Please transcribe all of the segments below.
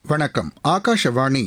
வணக்கம் ஆகாஷவாணி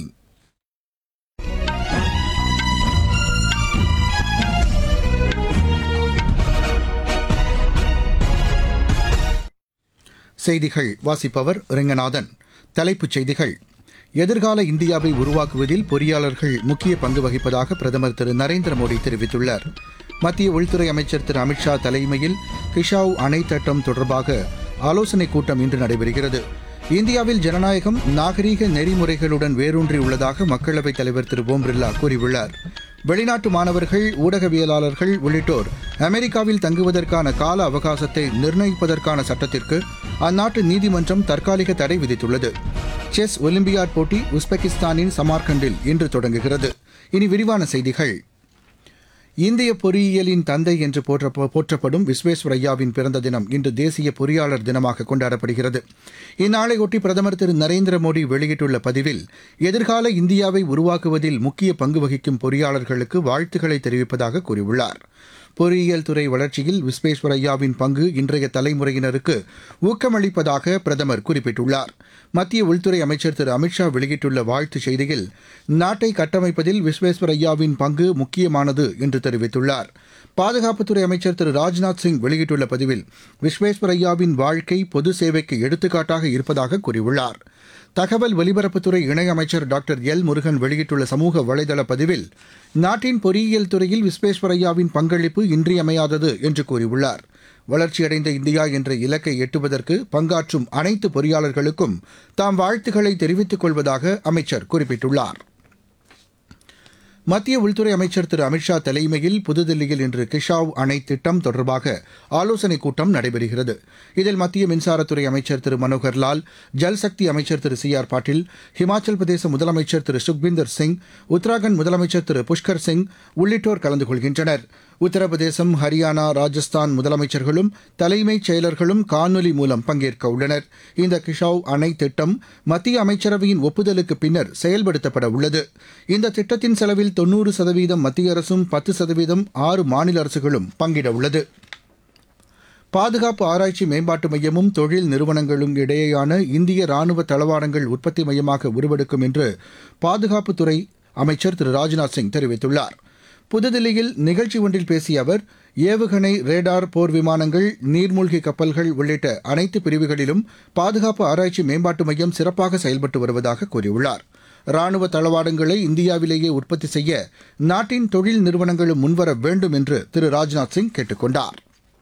செய்திகள் வாசிப்பவர் ரெங்கநாதன் தலைப்புச் செய்திகள் எதிர்கால இந்தியாவை உருவாக்குவதில் பொறியாளர்கள் முக்கிய பங்கு வகிப்பதாக பிரதமர் திரு நரேந்திர மோடி தெரிவித்துள்ளார் மத்திய உள்துறை அமைச்சர் திரு அமித்ஷா தலைமையில் கிஷாவ் அணை திட்டம் தொடர்பாக ஆலோசனைக் கூட்டம் இன்று நடைபெறுகிறது இந்தியாவில் ஜனநாயகம் நாகரீக நெறிமுறைகளுடன் வேரூன்றி உள்ளதாக மக்களவைத் தலைவர் திரு ஓம் பிர்லா கூறியுள்ளார் வெளிநாட்டு மாணவர்கள் ஊடகவியலாளர்கள் உள்ளிட்டோர் அமெரிக்காவில் தங்குவதற்கான கால அவகாசத்தை நிர்ணயிப்பதற்கான சட்டத்திற்கு அந்நாட்டு நீதிமன்றம் தற்காலிக தடை விதித்துள்ளது செஸ் ஒலிம்பியாட் போட்டி உஸ்பெகிஸ்தானின் சமார்கண்டில் இன்று தொடங்குகிறது இனி விரிவான செய்திகள் இந்திய பொறியியலின் தந்தை என்று போற்ற- போற்றப்படும் விஸ்வேஸ்வரய்யாவின் பிறந்த தினம் இன்று தேசிய பொறியாளர் தினமாக கொண்டாடப்படுகிறது இந்நாளையொட்டி பிரதமர் திரு நரேந்திர மோடி வெளியிட்டுள்ள பதிவில் எதிர்கால இந்தியாவை உருவாக்குவதில் முக்கிய பங்கு வகிக்கும் பொறியாளர்களுக்கு வாழ்த்துக்களை தெரிவிப்பதாக கூறியுள்ளார் பொறியியல் துறை வளர்ச்சியில் விஸ்வேஸ்வரய்யாவின் பங்கு இன்றைய தலைமுறையினருக்கு ஊக்கமளிப்பதாக பிரதமர் குறிப்பிட்டுள்ளார் மத்திய உள்துறை அமைச்சர் திரு அமித்ஷா வெளியிட்டுள்ள வாழ்த்துச் செய்தியில் நாட்டை கட்டமைப்பதில் விஸ்வேஸ்வரய்யாவின் பங்கு முக்கியமானது என்று தெரிவித்துள்ளார் பாதுகாப்புத்துறை அமைச்சர் திரு ராஜ்நாத் சிங் வெளியிட்டுள்ள பதிவில் விஸ்வேஸ்வரய்யாவின் வாழ்க்கை பொது சேவைக்கு எடுத்துக்காட்டாக இருப்பதாக கூறியுள்ளார் தகவல் ஒலிபரப்புத்துறை இணையமைச்சர் டாக்டர் எல் முருகன் வெளியிட்டுள்ள சமூக வலைதள பதிவில் நாட்டின் பொறியியல் துறையில் விஸ்வேஸ்வரய்யாவின் பங்களிப்பு இன்றியமையாதது என்று கூறியுள்ளார் வளர்ச்சியடைந்த இந்தியா என்ற இலக்கை எட்டுவதற்கு பங்காற்றும் அனைத்து பொறியாளர்களுக்கும் தாம் வாழ்த்துக்களை தெரிவித்துக் கொள்வதாக அமைச்சர் குறிப்பிட்டுள்ளார் மத்திய உள்துறை அமைச்சர் திரு அமித்ஷா தலைமையில் புதுதில்லியில் இன்று கிஷாவ் அணை திட்டம் தொடர்பாக ஆலோசனைக் கூட்டம் நடைபெறுகிறது இதில் மத்திய மின்சாரத்துறை அமைச்சர் திரு மனோகர் லால் ஜல்சக்தி அமைச்சர் திரு சி ஆர் பாட்டீல் ஹிமாச்சல் பிரதேச முதலமைச்சர் திரு சுக்பீந்தர் சிங் உத்தராகண்ட் முதலமைச்சர் திரு புஷ்கர் சிங் உள்ளிட்டோர் கலந்து கொள்கின்றனர் உத்தரப்பிரதேசம் ஹரியானா ராஜஸ்தான் முதலமைச்சர்களும் தலைமைச் செயலர்களும் காணொலி மூலம் பங்கேற்க உள்ளனர் இந்த கிஷாவ் அணை திட்டம் மத்திய அமைச்சரவையின் ஒப்புதலுக்கு பின்னர் செயல்படுத்தப்பட உள்ளது இந்த திட்டத்தின் செலவில் தொன்னூறு சதவீதம் மத்திய அரசும் பத்து சதவீதம் ஆறு மாநில அரசுகளும் பங்கிட உள்ளது பாதுகாப்பு ஆராய்ச்சி மேம்பாட்டு மையமும் தொழில் நிறுவனங்களும் இடையேயான இந்திய ராணுவ தளவாடங்கள் உற்பத்தி மையமாக உருவெடுக்கும் என்று பாதுகாப்புத்துறை அமைச்சர் திரு ராஜ்நாத் சிங் தெரிவித்துள்ளார் புதுதில்லியில் நிகழ்ச்சி ஒன்றில் பேசிய அவர் ஏவுகணை ரேடார் போர் விமானங்கள் நீர்மூழ்கி கப்பல்கள் உள்ளிட்ட அனைத்து பிரிவுகளிலும் பாதுகாப்பு ஆராய்ச்சி மேம்பாட்டு மையம் சிறப்பாக செயல்பட்டு வருவதாக கூறியுள்ளார் ராணுவ தளவாடங்களை இந்தியாவிலேயே உற்பத்தி செய்ய நாட்டின் தொழில் நிறுவனங்களும் முன்வர வேண்டும் என்று திரு ராஜ்நாத் சிங் கேட்டுக் கொண்டார்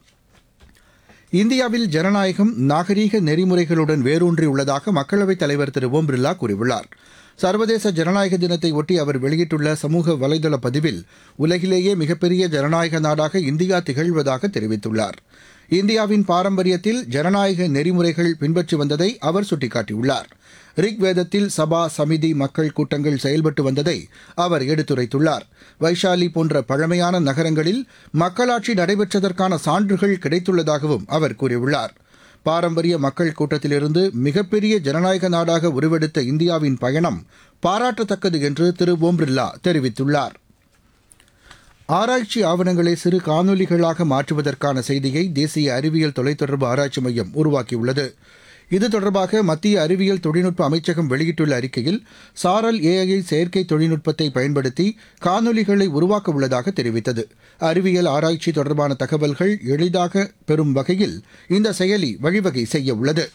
இந்தியாவில் ஜனநாயகம் நாகரீக நெறிமுறைகளுடன் வேரூன்றி உள்ளதாக மக்களவைத் தலைவர் திரு ஓம் பிர்லா கூறியுள்ளார் சர்வதேச ஜனநாயக தினத்தை ஒட்டி அவர் வெளியிட்டுள்ள சமூக வலைதள பதிவில் உலகிலேயே மிகப்பெரிய ஜனநாயக நாடாக இந்தியா திகழ்வதாக தெரிவித்துள்ளார் இந்தியாவின் பாரம்பரியத்தில் ஜனநாயக நெறிமுறைகள் பின்பற்றி வந்ததை அவர் சுட்டிக்காட்டியுள்ளார் ரிக்வேதத்தில் சபா சமிதி மக்கள் கூட்டங்கள் செயல்பட்டு வந்ததை அவர் எடுத்துரைத்துள்ளார் வைஷாலி போன்ற பழமையான நகரங்களில் மக்களாட்சி நடைபெற்றதற்கான சான்றுகள் கிடைத்துள்ளதாகவும் அவர் கூறியுள்ளார் பாரம்பரிய மக்கள் கூட்டத்திலிருந்து மிகப்பெரிய ஜனநாயக நாடாக உருவெடுத்த இந்தியாவின் பயணம் பாராட்டத்தக்கது என்று திரு ஓம் பிர்லா தெரிவித்துள்ளார் ஆராய்ச்சி ஆவணங்களை சிறு காணொலிகளாக மாற்றுவதற்கான செய்தியை தேசிய அறிவியல் தொலைத்தொடர்பு ஆராய்ச்சி மையம் உருவாக்கியுள்ளது இது தொடர்பாக மத்திய அறிவியல் தொழில்நுட்ப அமைச்சகம் வெளியிட்டுள்ள அறிக்கையில் சாரல் ஏஐ செயற்கை தொழில்நுட்பத்தை பயன்படுத்தி காணொலிகளை உருவாக்க உள்ளதாக தெரிவித்தது அறிவியல் ஆராய்ச்சி தொடர்பான தகவல்கள் எளிதாக பெறும் வகையில் இந்த செயலி வழிவகை செய்ய உள்ளது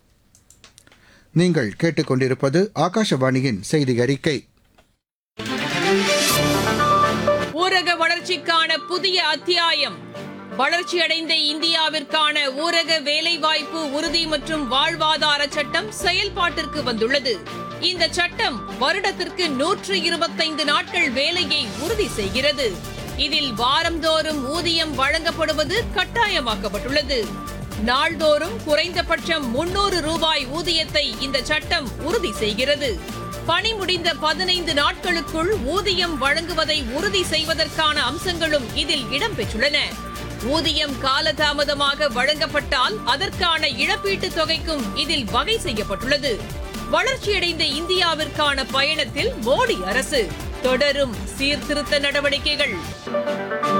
நீங்கள் கேட்டுக்கொண்டிருப்பது ஆகாஷவாணியின் செய்தி அறிக்கை ஊரக வளர்ச்சிக்கான புதிய அத்தியாயம் வளர்ச்சியடைந்த இந்தியாவிற்கான ஊரக வேலைவாய்ப்பு உறுதி மற்றும் வாழ்வாதார சட்டம் செயல்பாட்டிற்கு வந்துள்ளது இந்த சட்டம் வருடத்திற்கு நூற்று இருபத்தைந்து நாட்கள் வேலையை உறுதி செய்கிறது இதில் வாரந்தோறும் ஊதியம் வழங்கப்படுவது கட்டாயமாக்கப்பட்டுள்ளது நாள்தோறும் குறைந்தபட்சம் முன்னூறு ரூபாய் ஊதியத்தை இந்த சட்டம் உறுதி செய்கிறது பணி முடிந்த பதினைந்து நாட்களுக்குள் ஊதியம் வழங்குவதை உறுதி செய்வதற்கான அம்சங்களும் இதில் இடம்பெற்றுள்ளன ஊதியம் காலதாமதமாக வழங்கப்பட்டால் அதற்கான இழப்பீட்டுத் தொகைக்கும் இதில் வகை செய்யப்பட்டுள்ளது வளர்ச்சியடைந்த இந்தியாவிற்கான பயணத்தில் மோடி அரசு தொடரும் சீர்திருத்த நடவடிக்கைகள்